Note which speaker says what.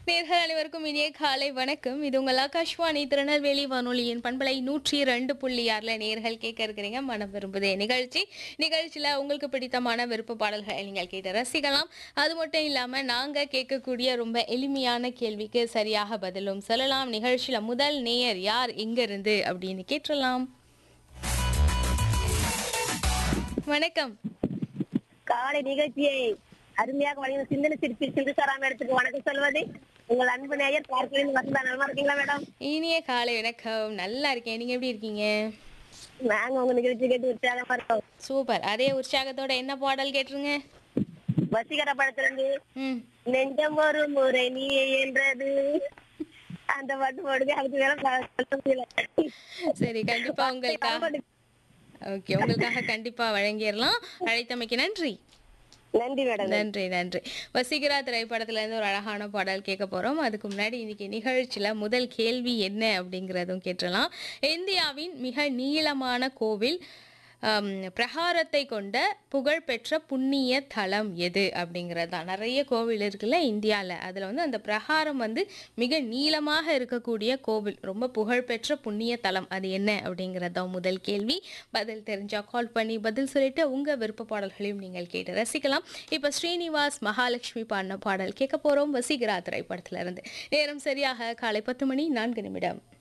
Speaker 1: நேர்கள் அனைவருக்கும் இனிய காலை வணக்கம் இது உங்கள் ஆகாஷ்வாணி திருநெல்வேலி வானொலியின் பண்பலை நூற்றி ரெண்டு புள்ளி ஆறுல நேர்கள் கேட்க இருக்கிறீங்க மனம் விரும்புதே நிகழ்ச்சி நிகழ்ச்சியில உங்களுக்கு பிடித்தமான விருப்ப பாடல்களை நீங்கள் கேட்டு ரசிக்கலாம் அது மட்டும் இல்லாம நாங்க கேட்கக்கூடிய ரொம்ப எளிமையான கேள்விக்கு சரியாக பதிலும் சொல்லலாம் நிகழ்ச்சியில முதல் நேயர் யார் எங்க இருந்து அப்படின்னு கேட்டுடலாம் வணக்கம்
Speaker 2: காலை நிகழ்ச்சியை அருமையாக வழங்கின சிந்தனை சிரிப்பு சிந்து சாராம இடத்துக்கு வணக்கம் சொல்வது உங்கள் அன்பு நேயர் பார்க்கலின் வசந்தா நலமா இருக்கீங்களா மேடம்
Speaker 1: இனிய காலை வணக்கம் நல்லா இருக்கேன் நீங்க எப்படி இருக்கீங்க
Speaker 2: நாங்க உங்க நிகழ்ச்சி கேட்டு உற்சாகமா இருக்கோம்
Speaker 1: சூப்பர் அதே உற்சாகத்தோட என்ன பாடல் கேட்டுருங்க
Speaker 2: வசீகர படத்துல இருந்து
Speaker 1: ம்
Speaker 2: நெஞ்சம் ஒரு முறை நீ என்றது அந்த பாட்டு போடுங்க அதுக்கு மேல பா- சொல்ல முடியல
Speaker 1: சரி கண்டிப்பா உங்களுக்காக ஓகே உங்களுக்காக கண்டிப்பா வழங்கிடலாம் அழைத்தமைக்கு நன்றி
Speaker 2: நன்றி மேடம்
Speaker 1: நன்றி நன்றி வசீகரா திரைப்படத்துல இருந்து ஒரு அழகான பாடல் கேட்க போறோம் அதுக்கு முன்னாடி இன்னைக்கு நிகழ்ச்சியில முதல் கேள்வி என்ன அப்படிங்கறதும் கேட்டலாம் இந்தியாவின் மிக நீளமான கோவில் ஆம், பிரகாரத்தை கொண்ட புகழ்பெற்ற புண்ணிய தலம் எது அப்படிங்கிறது தான் நிறைய கோவில் இருக்குல்ல இந்தியாவில் அதில் வந்து அந்த பிரகாரம் வந்து மிக நீளமாக இருக்கக்கூடிய கோவில் ரொம்ப புகழ்பெற்ற புண்ணிய தலம் அது என்ன அப்படிங்கிறது தான் முதல் கேள்வி பதில் தெரிஞ்சா கால் பண்ணி பதில் சொல்லிட்டு உங்கள் விருப்ப பாடல்களையும் நீங்கள் கேட்டு ரசிக்கலாம் இப்போ ஸ்ரீனிவாஸ் மகாலட்சுமி பாடின பாடல் கேட்க போகிறோம் வசீகரா திரைப்படத்துல இருந்து நேரம் சரியாக காலை பத்து மணி நான்கு நிமிடம்